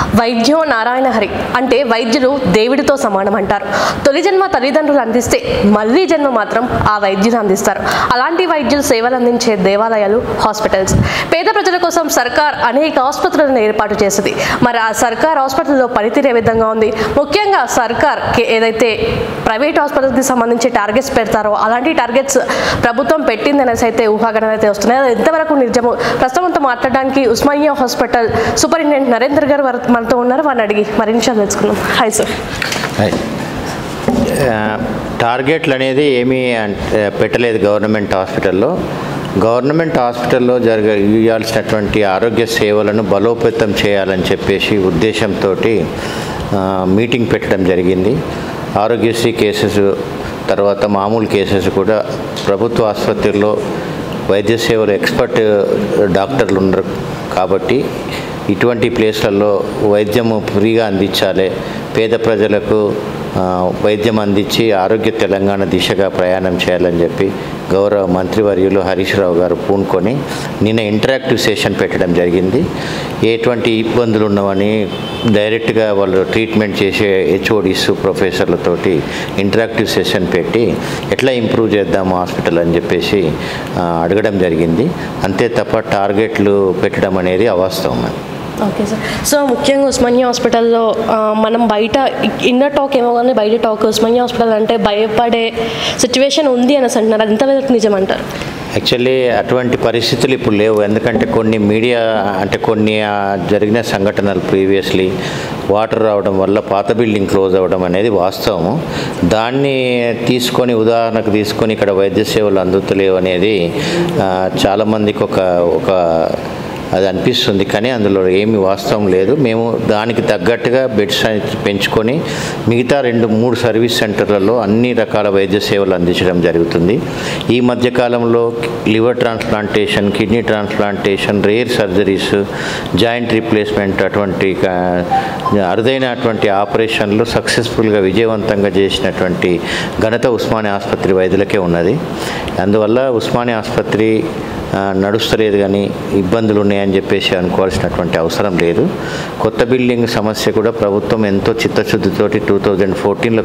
వైద్యో నారాయణ హరి అంటే వైద్యులు దేవుడితో సమానం అంటారు తొలి జన్మ తల్లిదండ్రులు అందిస్తే మళ్ళీ జన్మ మాత్రం ఆ వైద్యులు అందిస్తారు అలాంటి వైద్యులు సేవలు అందించే దేవాలయాలు హాస్పిటల్స్ పేద ప్రజల కోసం సర్కార్ అనేక ఆసుపత్రులను ఏర్పాటు చేసింది మరి ఆ సర్కార్ హాస్పిటల్లో పనితీరు ఏ విధంగా ఉంది ముఖ్యంగా సర్కార్ కే- ఏదైతే ప్రైవేట్ హాస్పిటల్కి సంబంధించి టార్గెట్స్ పెడతారో అలాంటి టార్గెట్స్ ప్రభుత్వం పెట్టింది అనేసి అయితే ఊహాగానాలు అయితే వస్తున్నాయి అది ఎంతవరకు నిజము ప్రస్తుతం అంతా మాట్లాడడానికి ఉస్మానియా హాస్పిటల్ సూపరింటెండెంట్ నరేందర్ గారు వారు మనతో ఉన్నారు వారిని అడిగి మరిన్ని విషయాలు తెలుసుకుందాం హాయ్ సార్ హాయ్. ఆ, టార్గెట్లు అనేది ఏమీ అంటే పెట్టలేదు గవర్నమెంట్ హాస్పిటల్లో గవర్నమెంట్ హాస్పిటల్లో జరగ ఇవ్వాల్సినటువంటి ఆరోగ్య సేవలను బలోపేతం చేయాలని చెప్పేసి ఉద్దేశంతో మీటింగ్ పెట్టడం జరిగింది ఆరోగ్యశ్రీ కేసెస్ తర్వాత మామూలు కేసెస్ కూడా ప్రభుత్వ ఆసుపత్రుల్లో వైద్య సేవలు ఎక్స్పర్ట్ డాక్టర్లు ఉన్నారు కాబట్టి ఇటువంటి ప్లేస్లలో వైద్యము ఫ్రీగా అందించాలి పేద ప్రజలకు ఆ, వైద్యం అందించి ఆరోగ్య తెలంగాణ దిశగా ప్రయాణం చేయాలని చెప్పి గౌరవ మంత్రివర్యులు హరీష్ రావు గారు పూనుకొని నిన్న ఇంటరాక్టివ్ సెషన్ పెట్టడం జరిగింది ఎటువంటి ఇబ్బందులు ఉన్నవని డైరెక్ట్గా వాళ్ళు ట్రీట్మెంట్ చేసే హెచ్ఓడిస్ ప్రొఫెసర్లతోటి ఇంటరాక్టివ్ సెషన్ పెట్టి ఎట్లా ఇంప్రూవ్ చేద్దాము హాస్పిటల్ అని చెప్పేసి ఆ, అడగడం జరిగింది అంతే తప్ప టార్గెట్లు పెట్టడం అనేది అవాస్తవం అది ఓకే సార్ సో ముఖ్యంగా ఉస్మానియా హాస్పిటల్లో ఆ, మనం బయట ఇన్నర్ టాక్ ఏమో కానీ బయట టాక్ ఉస్మానియా హాస్పిటల్ అంటే భయపడే సిచ్యువేషన్ ఉంది అనేసి అంటున్నారు అది ఎంతవరకు నిజం అంటారు యాక్చువల్లీ అటువంటి పరిస్థితులు ఇప్పుడు లేవు ఎందుకంటే కొన్ని మీడియా అంటే కొన్ని ఆ, జరిగిన సంఘటనలు ప్రీవియస్లీ వాటర్ రావడం వల్ల పాత బిల్డింగ్ క్లోజ్ అవ్వడం అనేది వాస్తవము దాన్ని తీసుకొని ఉదాహరణకు తీసుకొని ఇక్కడ వైద్య సేవలు అందుతలేవు అనేది ఆ, చాలామందికి ఒక ఒక అది అనిపిస్తుంది కానీ అందులో ఏమి వాస్తవం లేదు మేము దానికి తగ్గట్టుగా బెడ్స్ అనేది పెంచుకొని మిగతా రెండు మూడు సర్వీస్ సెంటర్లలో అన్ని రకాల వైద్య సేవలు అందించడం జరుగుతుంది ఈ మధ్య కాలంలో liver transplantation kidney transplantation rare surgeries joint replacement అటువంటి కా- అరుదైనటువంటి ఆపరేషన్లు సక్సెస్ఫుల్గా విజయవంతంగా చేసినటువంటి ఘనత ఉస్మానియా ఆసుపత్రి వైద్యులకే ఉన్నది అందువల్ల ఉస్మానియా ఆసుపత్రి ఆ, నడుస్తలేదు కానీ ఇబ్బందులు ఉన్నాయని చెప్పేసి అనుకోవాల్సినటువంటి అవసరం లేదు కొత్త బిల్డింగ్ సమస్య కూడా ప్రభుత్వం ఎంతో చిత్తశుద్ధితోటి టూ థౌజండ్ ఫోర్టీన్లో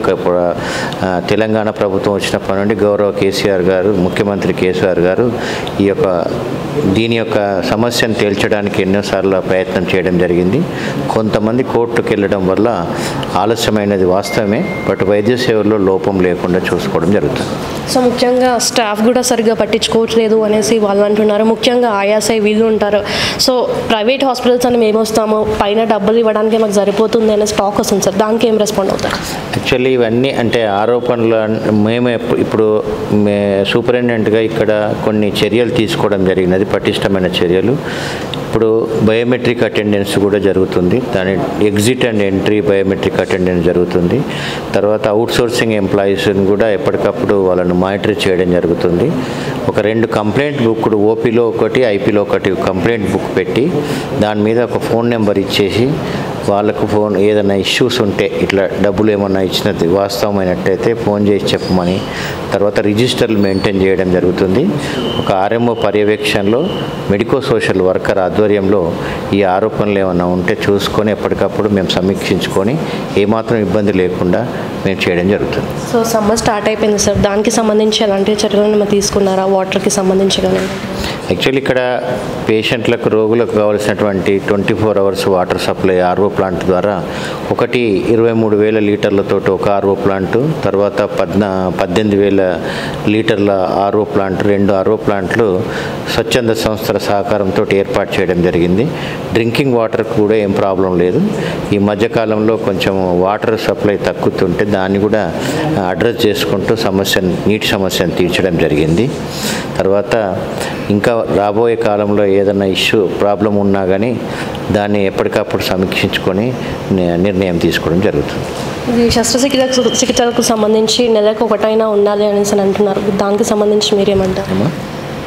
తెలంగాణ ప్రభుత్వం వచ్చినప్పటి నుండి గౌరవ కేసీఆర్ గారు ముఖ్యమంత్రి కేసీఆర్ గారు ఈ యొక్క దీని యొక్క సమస్యను తేల్చడానికి ఎన్నోసార్లు ప్రయత్నం చేయడం జరిగింది కొంతమంది కోర్టుకు వెళ్ళడం వల్ల ఆలస్యమైనది వాస్తవమే బట్ వైద్య సేవల్లో లోపం లేకుండా చూసుకోవడం జరుగుతుంది సో ముఖ్యంగా స్టాఫ్ కూడా సరిగ్గా పట్టించుకోవట్లేదు అనేసి వాళ్ళు అంటున్నారు ముఖ్యంగా ఆయాసై వీళ్ళు ఉంటారు సో ప్రైవేట్ హాస్పిటల్స్ అని మేము వస్తాము పైన డబ్బులు ఇవ్వడానికి మాకు సరిపోతుంది అనే స్టాక్ వస్తుంది సార్ దానికి ఏం రెస్పాండ్ అవుతారు యాక్చువల్లీ ఇవన్నీ అంటే ఆరోపణలు అన్- మేము ఎప్పు- ఇప్పుడు మే సూపరింటెండెంట్గా ఇక్కడ కొన్ని చర్యలు తీసుకోవడం జరిగినది పటిష్టమైన చర్యలు ఇప్పుడు బయోమెట్రిక్ అటెండెన్స్ కూడా జరుగుతుంది దాని exit and entry biometric attendance జరుగుతుంది తర్వాత అవుట్సోర్సింగ్ ఎంప్లాయీస్ని కూడా ఎప్పటికప్పుడు వాళ్ళను మానిటర్ చేయడం జరుగుతుంది ఒక రెండు కంప్లైంట్ బుక్ ఓపీలో ఒకటి ఐపీలో ఒకటి కంప్లైంట్ బుక్ పెట్టి దాని మీద ఒక ఫోన్ నెంబర్ ఇచ్చేసి వాళ్ళకు ఫోన్ ఏదైనా ఇష్యూస్ ఉంటే ఇట్లా డబ్బులు ఏమన్నా ఇచ్చినది వాస్తవమైనట్టయితే ఫోన్ చేసి చెప్పమని తర్వాత రిజిస్టర్లు మెయింటైన్ చేయడం జరుగుతుంది ఒక ఆర్ఎంఓ పర్యవేక్షణలో మెడికో సోషల్ వర్కర్ ఆధ్వర్యంలో ఈ ఆరోపణలు ఏమన్నా ఉంటే చూసుకొని ఎప్పటికప్పుడు మేము సమీక్షించుకొని ఏమాత్రం ఇబ్బంది లేకుండా మేము చేయడం జరుగుతుంది సో సమ్మర్ స్టార్ట్ అయిపోయింది సార్ దానికి సంబంధించి ఎలాంటి చర్యలను మీరు తీసుకున్నారా వాటర్కి సంబంధించి కానీ యాక్చువల్లీ ఇక్కడ పేషెంట్లకు రోగులకు కావాల్సినటువంటి twenty four hours water supply RO plant ద్వారా ఒకటి ఇరవై మూడు వేల లీటర్లతో ఒక ఆర్ఓ ప్లాంట్ తర్వాత పద్నా పద్దెనిమిది వేల లీటర్ల ఆర్ఓ ప్లాంట్ రెండు ఆర్ఓ ప్లాంట్లు స్వచ్ఛంద సంస్థల సహకారంతో ఏర్పాటు చేయడం జరిగింది డ్రింకింగ్ వాటర్ కూడా ఏం ప్రాబ్లం లేదు ఈ మధ్యకాలంలో కొంచెం వాటర్ సప్లై తగ్గుతుంటే దాన్ని కూడా అడ్రస్ చేసుకుంటూ సమస్యను నీటి సమస్యను తీర్చడం జరిగింది తర్వాత ఇంకా రాబోయే కాలంలో ఏదైనా ఇష్యూ ప్రాబ్లం ఉన్నా కానీ దాన్ని ఎప్పటికప్పుడు సమీక్షించుకొని ని- నిర్ణయం తీసుకోవడం జరుగుతుంది ఇది శస్త్రచికిత్స చికిత్సలకు సంబంధించి నెలకు ఒకటైనా ఉండాలి అనేసి అని అంటున్నారు దానికి సంబంధించి మీరేమంటారు ఏమో?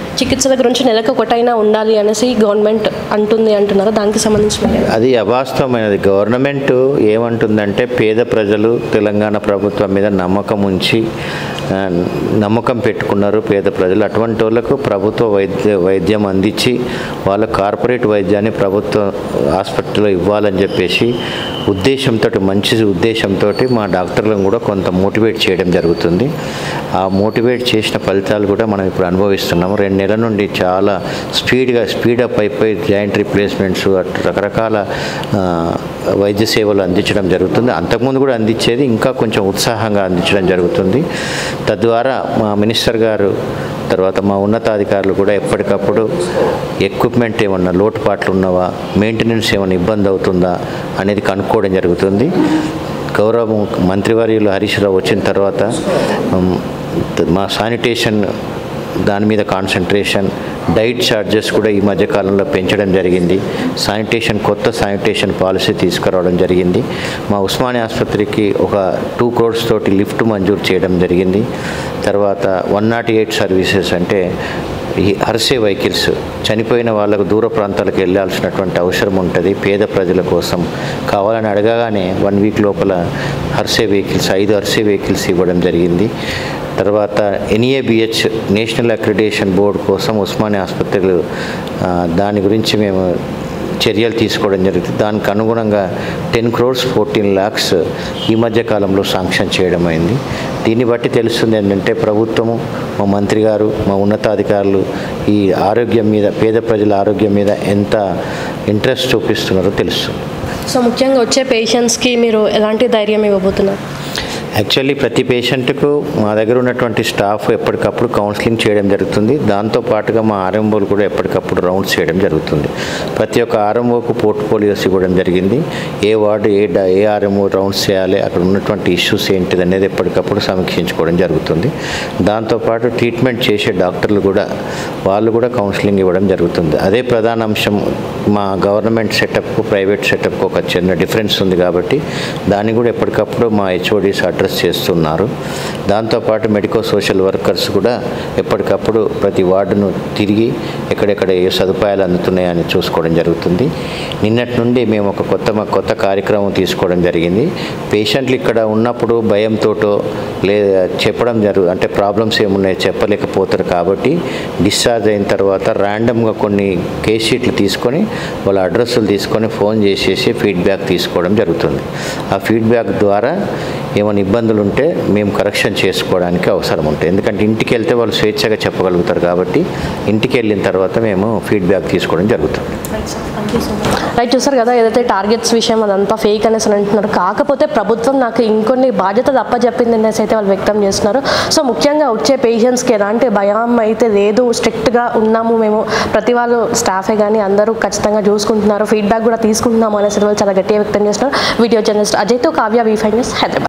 చికిత్సల గురించి నెలకు ఒకటైనా ఉండాలి అనేసి గవర్నమెంట్ అంటుంది అంటున్నారు దానికి సంబంధించి మీరు అది అవాస్తవమైనది గవర్నమెంట్ ఏమంటుందంటే పేద ప్రజలు తెలంగాణ ప్రభుత్వం మీద నమ్మకం ఉంచి ఆ, నమ్మకం పెట్టుకున్నారు పేద ప్రజలు అటువంటి వాళ్ళకు ప్రభుత్వ వైద్య వైద్యం అందించి వాళ్ళ కార్పొరేట్ వైద్యాన్ని ప్రభుత్వ హాస్పిటల్లో ఇవ్వాలని చెప్పేసి ఉద్దేశంతో మంచి ఉద్దేశంతో మా డాక్టర్లను కూడా కొంత మోటివేట్ చేయడం జరుగుతుంది ఆ మోటివేట్ చేసిన ఫలితాలు కూడా మనం ఇప్పుడు అనుభవిస్తున్నాము రెండు నెలల నుండి చాలా స్పీడ్గా స్పీడప్ అయిపోయి జాయింట్ రిప్లేస్మెంట్స్ అటు రకరకాల ఆ, వైద్య సేవలు అందించడం జరుగుతుంది అంతకుముందు కూడా అందించేది ఇంకా కొంచెం ఉత్సాహంగా అందించడం జరుగుతుంది తద్వారా మా మినిస్టర్ గారు తర్వాత మా ఉన్నతాధికారులు కూడా ఎప్పటికప్పుడు ఎక్విప్మెంట్ ఏమన్నా లోటుపాట్లు ఉన్నవా మెయింటెనెన్స్ ఏమైనా ఇబ్బంది అవుతుందా అనేది కనుక్కోవడం జరుగుతుంది గౌరవ మంత్రివర్యులు హరీష్ రావు వచ్చిన తర్వాత ఉమ్, మా శానిటేషన్ దాని మీద కాన్సన్ట్రేషన్ డైట్ ఛార్జెస్ కూడా ఈ మధ్య కాలంలో పెంచడం జరిగింది శానిటేషన్ కొత్త శానిటేషన్ పాలసీ తీసుకురావడం జరిగింది మా ఉస్మానియా ఆసుపత్రికి ఒక టూ క్రోడ్స్ తోటి లిఫ్ట్ మంజూరు చేయడం జరిగింది తర్వాత వన్ నాట్ ఎయిట్ సర్వీసెస్ అంటే ఈ హర్సే వెహికల్స్ చనిపోయిన వాళ్ళకు దూర ప్రాంతాలకు వెళ్ళాల్సినటువంటి అవసరం ఉంటుంది పేద ప్రజల కోసం కావాలని అడగగానే వన్ వీక్ లోపల హర్సే వెహికల్స్ ఐదు హర్సే వెహికల్స్ ఇవ్వడం జరిగింది తర్వాత ఎన్ఏబిహెచ్ నేషనల్ అక్రిడేషన్ బోర్డు కోసం ఉస్మానియా ఆసుపత్రులు ఆ, దాని గురించి మేము చర్యలు తీసుకోవడం జరుగుతుంది దానికి అనుగుణంగా టెన్ క్రోర్స్ ఫోర్టీన్ ల్యాక్స్ ఈ మధ్య కాలంలో శాంక్షన్ చేయడం అయింది దీన్ని బట్టి తెలుస్తుంది ఏంటంటే ప్రభుత్వము మా మంత్రి గారు మా ఉన్నతాధికారులు ఈ ఆరోగ్యం మీద పేద ప్రజల ఆరోగ్యం మీద ఎంత ఇంట్రెస్ట్ చూపిస్తున్నారో తెలుస్తుంది సో ముఖ్యంగా వచ్చే పేషెంట్స్కి మీరు ఎలాంటి ధైర్యం ఇవ్వబోతున్నారు యాక్చువల్లీ ప్రతి పేషెంట్కు మా దగ్గర ఉన్నటువంటి స్టాఫ్ ఎప్పటికప్పుడు కౌన్సిలింగ్ చేయడం జరుగుతుంది దాంతో పాటుగా మా ఆర్ఎంఓలు కూడా ఎప్పటికప్పుడు రౌండ్స్ చేయడం జరుగుతుంది ప్రతి ఒక్క ఆర్ఎంఓకు పోర్ట్ఫోలియోస్ ఇవ్వడం జరిగింది ఏ వార్డు ఏ డా- ఏ ఆర్ఎంఓ రౌండ్స్ చేయాలి అక్కడ ఉన్నటువంటి ఇష్యూస్ ఏంటిది అనేది ఎప్పటికప్పుడు సమీక్షించుకోవడం జరుగుతుంది దాంతోపాటు ట్రీట్మెంట్ చేసే డాక్టర్లు కూడా వాళ్ళు కూడా కౌన్సిలింగ్ ఇవ్వడం జరుగుతుంది అదే ప్రధాన అంశం మా గవర్నమెంట్ సెటప్కు ప్రైవేట్ సెటప్కు ఒక చిన్న డిఫరెన్స్ ఉంది కాబట్టి దాన్ని కూడా ఎప్పటికప్పుడు మా హెచ్ఓడీస్ అడ్రస్ చేస్తున్నారు దాంతోపాటు మెడికో సోషల్ వర్కర్స్ కూడా ఎప్పటికప్పుడు ప్రతి వార్డును తిరిగి ఎక్కడెక్కడ ఏ సదుపాయాలు అందుతున్నాయని చూసుకోవడం జరుగుతుంది నిన్నటి నుండి మేము ఒక కొత్త కొత్త కార్యక్రమం తీసుకోవడం జరిగింది పేషెంట్లు ఇక్కడ ఉన్నప్పుడు భయంతోటో లేదా చెప్పడం జరుగు అంటే ప్రాబ్లమ్స్ ఏమున్నాయో చెప్పలేకపోతారు కాబట్టి డిశ్చార్జ్ అయిన తర్వాత ర్యాండమ్గా కొన్ని కేస్ షీట్లు తీసుకొని వాళ్ళ అడ్రస్లు తీసుకొని ఫోన్ చేసేసి ఫీడ్బ్యాక్ తీసుకోవడం జరుగుతుంది ఆ ఫీడ్బ్యాక్ ద్వారా ఏమైనా ఇబ్బందులు ఉంటే మేము కరెక్షన్ చేసుకోవడానికి అవసరం ఉంటుంది ఎందుకంటే ఇంటికి వెళ్తే వాళ్ళు స్వేచ్ఛగా చెప్పగలుగుతారు కాబట్టి ఇంటికి వెళ్ళిన తర్వాత మేము ఫీడ్బ్యాక్ తీసుకోవడం జరుగుతుంది రైట్ చూసారు కదా ఏదైతే టార్గెట్స్ విషయం అదంతా ఫేక్ అనేసి అని అంటున్నారు కాకపోతే ప్రభుత్వం నాకు ఇంకొన్ని బాధ్యతలు అప్పచెప్పింది అనేసి అయితే వాళ్ళు వ్యక్తం చేస్తున్నారు సో ముఖ్యంగా వచ్చే పేషెంట్స్కి ఎలాంటి భయం అయితే లేదు స్ట్రిక్ట్గా ఉన్నాము మేము ప్రతి వాళ్ళు స్టాఫే కానీ అందరూ ఖచ్చితంగా చూసుకుంటున్నారు ఫీడ్బ్యాక్ కూడా తీసుకుంటున్నాము అనేసి వాళ్ళు చాలా గట్టిగా వ్యక్తం చేస్తున్నారు వీడియో జర్నలిస్ట్ అజయ్తో Kavya V five news Hyderabad